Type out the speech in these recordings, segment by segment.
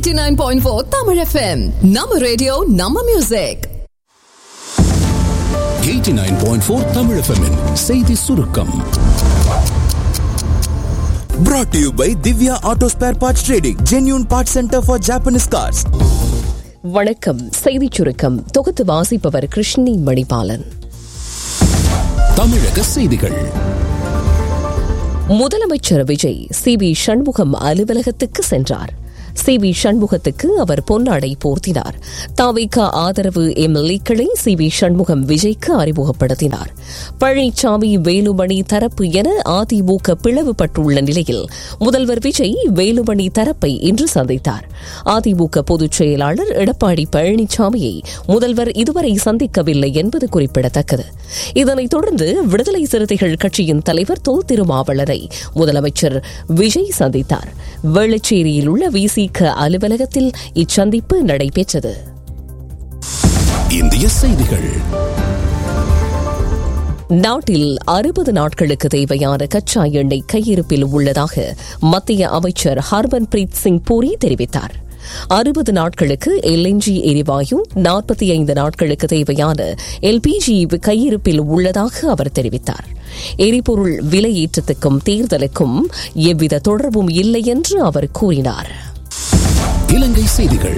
89.4 Tamil FM நம்ம radio நம்ம music 89.4 Tamil FM இன் செய்தி சுருக்கம் Brought to you by Divya Auto Spare Parts Trading, genuine parts center for Japanese cars. வணக்கம் செய்திச் சுருக்கம் தொகுத்து வாசிப்பவர் கிருஷ்ணி மணிபாலன் தமிழக செய்திகள் முதலமைச்சர் விஜய் சி வி சண்முகம் அலுவலகத்துக்கு சென்றார் சி வி சண்முகத்துக்கு அவர் பொன்னாடை போர்த்தினார் தாவிக ஆதரவு எம்எல்ஏக்களை சி வி சண்முகம் விஜய்க்கு அறிமுகப்படுத்தினார் பழனிசாமி வேலுமணி தரப்பு என அதிமுக பிளவுபட்டுள்ள நிலையில் முதல்வர் விஜய் வேலுமணி தரப்பை இன்று சந்தித்தார் அதிமுக பொதுச் செயலாளர் எடப்பாடி பழனிசாமியை முதல்வர் இதுவரை சந்திக்கவில்லை என்பது குறிப்பிடத்தக்கது இதனைத் தொடர்ந்து விடுதலை சிறுத்தைகள் கட்சியின் தலைவர் தொல் திருமாவளரை முதலமைச்சர் விஜய் சந்தித்தார் வேளச்சேரியில் உள்ள விசிக அலுவலகத்தில் இச்சந்திப்பு நடைபெற்றது இந்திய செய்திகள் நாட்டில் அறுபது நாட்களுக்கு தேவையான கச்சா எண்ணெய் கையிருப்பில் உள்ளதாக மத்திய அமைச்சர் ஹர்மன் பிரீத் சிங் பூரி தெரிவித்தார் அறுபது நாட்களுக்கு எல்என்ஜி எரிவாயு நாற்பத்தி ஐந்து நாட்களுக்கு தேவையான எல்பிஜி கையிருப்பில் உள்ளதாக அவர் தெரிவித்தார் எரிபொருள் விலையேற்றத்துக்கும் தேர்தலுக்கும் எவ்வித தொடர்பும் இல்லை என்று அவர் கூறினார் இலங்கை செய்திகள்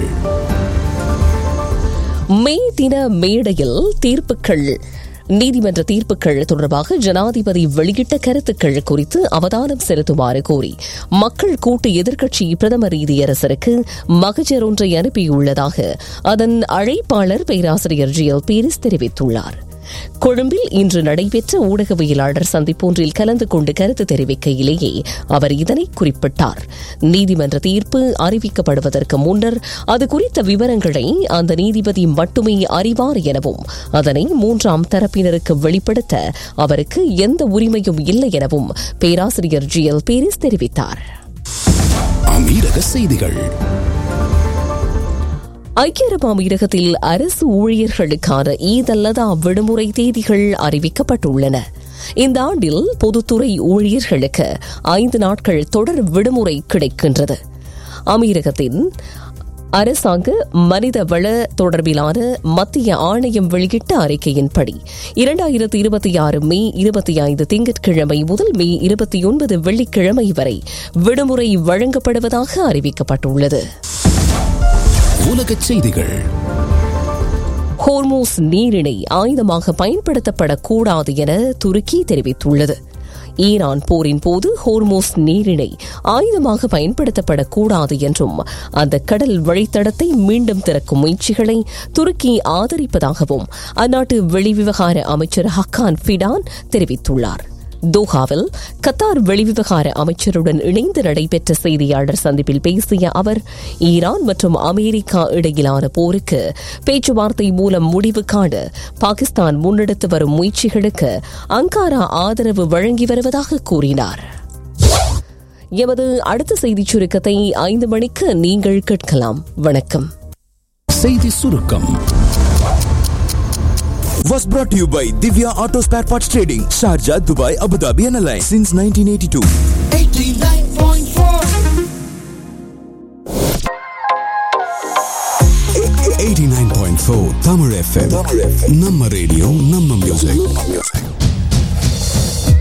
மே தின மேடையில் தீர்ப்புகள் நீதிமன்ற தீர்ப்புகள் தொடர்பாக ஜனாதிபதி வெளியிட்ட கருத்துக்கள் குறித்து அவதானம் செலுத்துமாறு கோரி மக்கள் கூட்டு எதிர்க்கட்சி பிரதமர் நீதியரசருக்கு மகஜர் ஒன்றை அனுப்பியுள்ளதாக அதன் அழைப்பாளர் பேராசிரியர் ஜி எல் பீரிஸ் தெரிவித்துள்ளார் கொழும்பில் இன்று நடைபெற்ற ஊடகவியலாளர் சந்திப்பொன்றில் கலந்து கொண்டு கருத்து தெரிவிக்கையிலேயே அவர் இதனை குறிப்பிட்டார் நீதிமன்ற தீர்ப்பு அறிவிக்கப்படுவதற்கு முன்னர் அது குறித்த விவரங்களை அந்த நீதிபதி மட்டுமே அறிவார் எனவும் அதனை மூன்றாம் தரப்பினருக்கு வெளிப்படுத்த அவருக்கு எந்த உரிமையும் இல்லை எனவும் பேராசிரியர் ஜி எல் பேரிஸ் தெரிவித்தார் அமீரக செய்திகள் ஐக்கிய அரபு அமீரகத்தில் அரசு ஊழியர்களுக்கான ஈத் அல்லதா விடுமுறை தேதிகள் அறிவிக்கப்பட்டுள்ளன இந்த ஆண்டில் பொதுத்துறை ஊழியர்களுக்கு ஐந்து நாட்கள் தொடர் விடுமுறை கிடைக்கின்றது அமீரகத்தின் அரசாங்க மனித வள தொடர்பிலான மத்திய ஆணையம் வெளியிட்ட அறிக்கையின்படி இரண்டாயிரத்தி இருபத்தி ஆறு மே இருபத்தி ஐந்து திங்கட்கிழமை முதல் மே இருபத்தி ஒன்பது வெள்ளிக்கிழமை வரை விடுமுறை வழங்கப்படுவதாக அறிவிக்கப்பட்டுள்ளது உலகச் செய்திகள் ஹோர்மோஸ் நீரிணை ஆயுதமாக பயன்படுத்தப்படக்கூடாது என துருக்கி தெரிவித்துள்ளது ஈரான் போரின் போது ஹோர்மோஸ் நீரிணை ஆயுதமாக பயன்படுத்தப்படக்கூடாது என்றும் அந்த கடல் வழித்தடத்தை மீண்டும் திறக்கும் முயற்சிகளை துருக்கி ஆதரிப்பதாகவும் அந்நாட்டு வெளிவிவகார அமைச்சர் ஹக்கான் ஃபிடான் தெரிவித்துள்ளார் தோஹாவில் கத்தார் வெளிவிவகார அமைச்சருடன் இணைந்து நடைபெற்ற செய்தியாளர் சந்திப்பில் பேசிய அவர் ஈரான் மற்றும் அமெரிக்கா இடையிலான போருக்கு பேச்சுவார்த்தை மூலம் முடிவு காண பாகிஸ்தான் முன்னெடுத்து வரும் முயற்சிகளுக்கு அங்காரா ஆதரவு வழங்கி வருவதாக கூறினார் எமது அடுத்த செய்திச் சுருக்கத்தை ஐந்து மணிக்கு நீங்கள் கேட்கலாம் வணக்கம் செய்தி சுருக்கம் Was brought to you by Divya Auto Spare Parts Trading, Sharjah, Dubai, Abu Dhabi, and Alliance since 1982. 89.4 Tamil FM நம்ம ரேடியோ நம்ம மியூசிக்